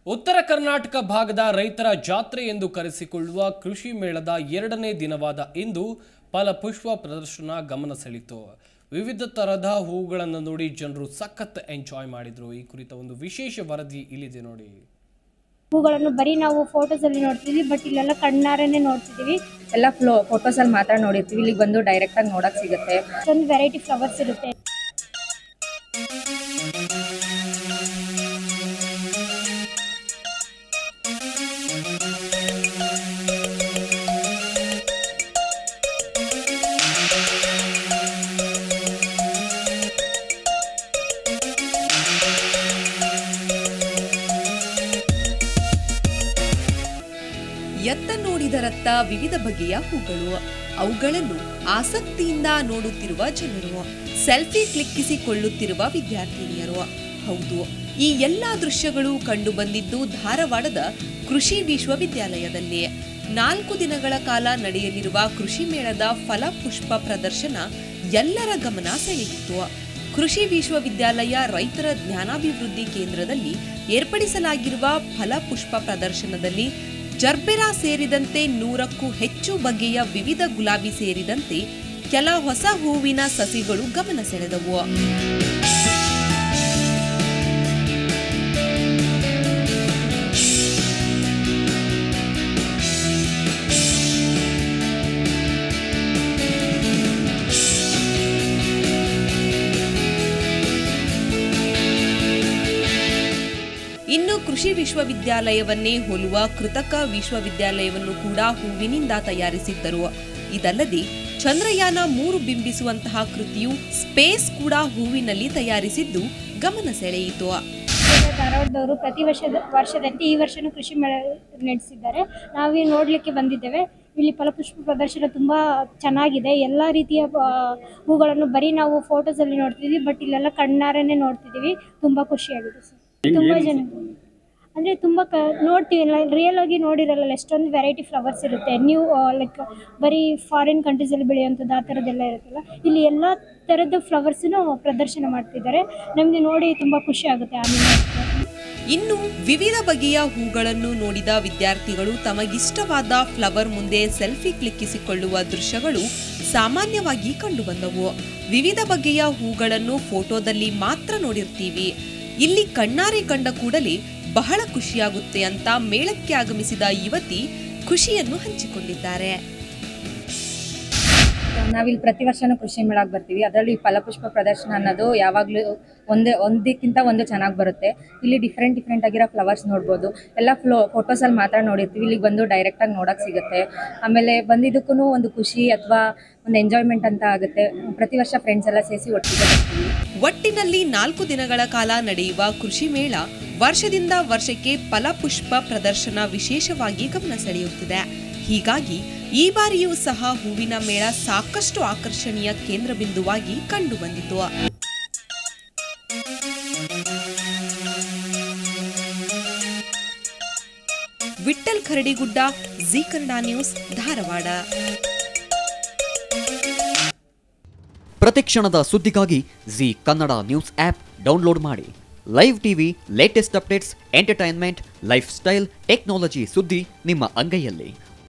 ಉತ್ತರ ಕರ್ನಾಟಕ ಭಾಗದ ರೈತರ ಜಾತ್ರೆ ಎಂದು ಕರೆಸಿಕೊಳ್ಳುವ ಕೃಷಿ ಮೇಳದ ಎರಡನೇ ದಿನವಾದ ಇಂದು ಫಲಪುಷ್ಪ ಪ್ರದರ್ಶನ ಗಮನ ಸೆಳೀತು ವಿವಿಧ ತರಹದ ಹೂಗಳನ್ನು ನೋಡಿ ಜನರು ಸಖತ್ ಎಂಜಾಯ್ ಮಾಡಿದ್ರು ಈ ಕುರಿತ ಒಂದು ವಿಶೇಷ ವರದಿ ಇಲ್ಲಿದೆ ನೋಡಿ ಹೂಗಳನ್ನು ಬರೀ ನಾವು ಫೋಟೋಸಲ್ಲಿ ನೋಡ್ತಿದ್ವಿ ಬಟ್ ಇಲ್ಲೆಲ್ಲ ಕಣ್ಣಾರನೆ ನೋಡ್ತಿದ್ದೀವಿ ಎಲ್ಲ ಫ್ಲೋ ಫೋಟೋಸಲ್ಲಿ ಮಾತ್ರ ನೋಡಿರ್ತೀವಿ ಇಲ್ಲಿಗೆ ಬಂದು ಡೈರೆಕ್ಟಾಗಿ ನೋಡೋಕೆ ಸಿಗುತ್ತೆ ಅಷ್ಟೊಂದು ವೆರೈಟಿ ಫ್ಲವರ್ಸ್ ಇರುತ್ತೆ ಎತ್ತ ನೋಡಿದರತ್ತ ವಿವಿಧ ಬಗೆಯ ಹೂಗಳು ಅವುಗಳನ್ನು ಆಸಕ್ತಿಯಿಂದ ನೋಡುತ್ತಿರುವ ಜನರು ಸೆಲ್ಫಿ ಕ್ಲಿಕ್ಕಿಸಿಕೊಳ್ಳುತ್ತಿರುವ ವಿದ್ಯಾರ್ಥಿನಿಯರು ಹೌದು ಈ ಎಲ್ಲಾ ದೃಶ್ಯಗಳು ಕಂಡು ಬಂದಿದ್ದು ಧಾರವಾಡದ ಕೃಷಿ ವಿಶ್ವವಿದ್ಯಾಲಯದಲ್ಲಿ ನಾಲ್ಕು ದಿನಗಳ ಕಾಲ ನಡೆಯಲಿರುವ ಕೃಷಿ ಮೇಳದ ಫಲಪುಷ್ಪ ಪ್ರದರ್ಶನ ಎಲ್ಲರ ಗಮನ ಸೆಳೆಯಿತು ಕೃಷಿ ವಿಶ್ವವಿದ್ಯಾಲಯ ರೈತರ ಜ್ಞಾನಾಭಿವೃದ್ಧಿ ಕೇಂದ್ರದಲ್ಲಿ ಏರ್ಪಡಿಸಲಾಗಿರುವ ಫಲಪುಷ್ಪ ಪ್ರದರ್ಶನದಲ್ಲಿ ಜರ್ಬೆರಾ ಸೇರಿದಂತೆ ನೂರಕ್ಕೂ ಹೆಚ್ಚು ಬಗೆಯ ವಿವಿಧ ಗುಲಾಬಿ ಸೇರಿದಂತೆ ಕೆಲ ಹೊಸ ಹೂವಿನ ಸಸಿಗಳು ಗಮನ ಸೆಳೆದವು ಇನ್ನು ಕೃಷಿ ವಿಶ್ವವಿದ್ಯಾಲಯವನ್ನೇ ಹೋಲುವ ಕೃತಕ ವಿಶ್ವವಿದ್ಯಾಲಯವನ್ನು ಕೂಡ ಹೂವಿನಿಂದ ತಯಾರಿಸಿದ್ದರು ಇದಲ್ಲದೆ ಚಂದ್ರಯಾನ ಮೂರು ಬಿಂಬಿಸುವಂತಹ ಕೃತಿಯು ಸ್ಪೇಸ್ ಕೂಡ ಹೂವಿನಲ್ಲಿ ತಯಾರಿಸಿದ್ದು ಗಮನ ಸೆಳೆಯಿತು ಧಾರವಾಡದವರು ಪ್ರತಿ ವರ್ಷದ ವರ್ಷದಂತೆ ಈ ವರ್ಷನೂ ಕೃಷಿ ಮೇಳ ನಡೆಸಿದ್ದಾರೆ ನಾವೇ ನೋಡಲಿಕ್ಕೆ ಬಂದಿದ್ದೇವೆ ಇಲ್ಲಿ ಫಲಪುಷ್ಪ ಪ್ರದರ್ಶನ ತುಂಬ ಚೆನ್ನಾಗಿದೆ ಎಲ್ಲ ರೀತಿಯ ಆ, ಹೂಗಳನ್ನು ಬರೀ ನಾವು ಫೋಟೋಸಲ್ಲಿ ನೋಡ್ತಿದ್ವಿ ಬಟ್ ಇಲ್ಲೆಲ್ಲ ಕಣ್ಣಾರನೆ ನೋಡ್ತಿದ್ದೀವಿ ತುಂಬ ಖುಷಿಯಾಗಿದೆ ಸರ್ ತುಂಬ ಜನ ಅಂದರೆ ತುಂಬ ಕ ನೋಡ್ತೀವಿ ರಿಯಲ್ ಆಗಿ ನೋಡಿರಲ್ಲ ಎಷ್ಟೊಂದು ವೆರೈಟಿ ಫ್ಲವರ್ಸ್ ಇರುತ್ತೆ ನ್ಯೂ ಲೈಕ್ ಬರೀ ಫಾರಿನ್ ಕಂಟ್ರೀಸಲ್ಲಿ ಬೆಳೆಯುವಂಥದ್ದು ಆ ಥರದ್ದೆಲ್ಲ ಇರುತ್ತಲ್ಲ ಇಲ್ಲಿ ಎಲ್ಲ ಥರದ ಫ್ಲವರ್ಸನ್ನು ಪ್ರದರ್ಶನ ಮಾಡ್ತಿದ್ದಾರೆ ನಮಗೆ ನೋಡಿ ತುಂಬ ಖುಷಿ ಆಗುತ್ತೆ ಆಮೇಲೆ ಇನ್ನು ವಿವಿಧ ಬಗೆಯ ಹೂಗಳನ್ನು ನೋಡಿದ ವಿದ್ಯಾರ್ಥಿಗಳು ತಮಗಿಷ್ಟವಾದ ಫ್ಲವರ್ ಮುಂದೆ ಸೆಲ್ಫಿ ಕ್ಲಿಕ್ಕಿಸಿಕೊಳ್ಳುವ ದೃಶ್ಯಗಳು ಸಾಮಾನ್ಯವಾಗಿ ಕಂಡುಬಂದವು ವಿವಿಧ ಬಗೆಯ ಹೂಗಳನ್ನು ಫೋಟೋದಲ್ಲಿ ಮಾತ್ರ ನೋಡಿರ್ತೀವಿ ಇಲ್ಲಿ ಕಣ್ಣಾರೆ ಕಂಡ ಕೂಡಲೇ ಬಹಳ ಖುಷಿಯಾಗುತ್ತೆ ಅಂತ ಮೇಳಕ್ಕೆ ಆಗಮಿಸಿದ ಯುವತಿ ಖುಷಿಯನ್ನು ಹಂಚಿಕೊಂಡಿದ್ದಾರೆ ನಾವಿಲ್ಲಿ ಪ್ರತಿ ವರ್ಷನೂ ಕೃಷಿ ಮೇಳಕ್ಕೆ ಬರ್ತೀವಿ ಅದರಲ್ಲಿ ಫಲಪುಷ್ಪ ಪ್ರದರ್ಶನ ಅನ್ನೋದು ಯಾವಾಗಲೂ ಒಂದೇ ಒಂದಕ್ಕಿಂತ ಒಂದು ಚೆನ್ನಾಗಿ ಬರುತ್ತೆ ಇಲ್ಲಿ ಡಿಫ್ರೆಂಟ್ ಡಿಫ್ರೆಂಟ್ ಆಗಿರೋ ಫ್ಲವರ್ಸ್ ನೋಡ್ಬೋದು ಎಲ್ಲ ಫ್ಲೋ ಫೋಟೋಸಲ್ಲಿ ಮಾತ್ರ ನೋಡಿರ್ತೀವಿ ಇಲ್ಲಿಗೆ ಬಂದು ಡೈರೆಕ್ಟಾಗಿ ನೋಡೋಕೆ ಸಿಗುತ್ತೆ ಆಮೇಲೆ ಬಂದಿದ್ದಕ್ಕೂ ಒಂದು ಖುಷಿ ಅಥವಾ ಒಂದು ಎಂಜಾಯ್ಮೆಂಟ್ ಅಂತ ಆಗುತ್ತೆ ಪ್ರತಿ ವರ್ಷ ಫ್ರೆಂಡ್ಸ್ ಎಲ್ಲ ಸೇರಿಸಿ ಒಟ್ಟಿಗೆ ಬರ್ತೀವಿ ಒಟ್ಟಿನಲ್ಲಿ ನಾಲ್ಕು ದಿನಗಳ ಕಾಲ ನಡೆಯುವ ಕೃಷಿ ಮೇಳ ವರ್ಷದಿಂದ ವರ್ಷಕ್ಕೆ ಫಲಪುಷ್ಪ ಪ್ರದರ್ಶನ ವಿಶೇಷವಾಗಿ ಗಮನ ಸೆಳೆಯುತ್ತಿದೆ ಹೀಗಾಗಿ ಈ ಬಾರಿಯೂ ಸಹ ಹೂವಿನ ಮೇಳ ಸಾಕಷ್ಟು ಆಕರ್ಷಣೀಯ ಕೇಂದ್ರ ಬಿಂದುವಾಗಿ ಕಂಡುಬಂದಿತು ವಿಠ್ಠಲ್ ಖರಡಿಗುಡ್ಡ ಜಿ ಕನ್ನಡ ನ್ಯೂಸ್ ಧಾರವಾಡ ಪ್ರತಿಕ್ಷಣದ ಸುದ್ದಿಗಾಗಿ Zee Kannada news app download ಮಾಡಿ live TV latest updates entertainment lifestyle technology ಸುದ್ದಿ ನಿಮ್ಮ ಅಂಗೈಯಲ್ಲಿ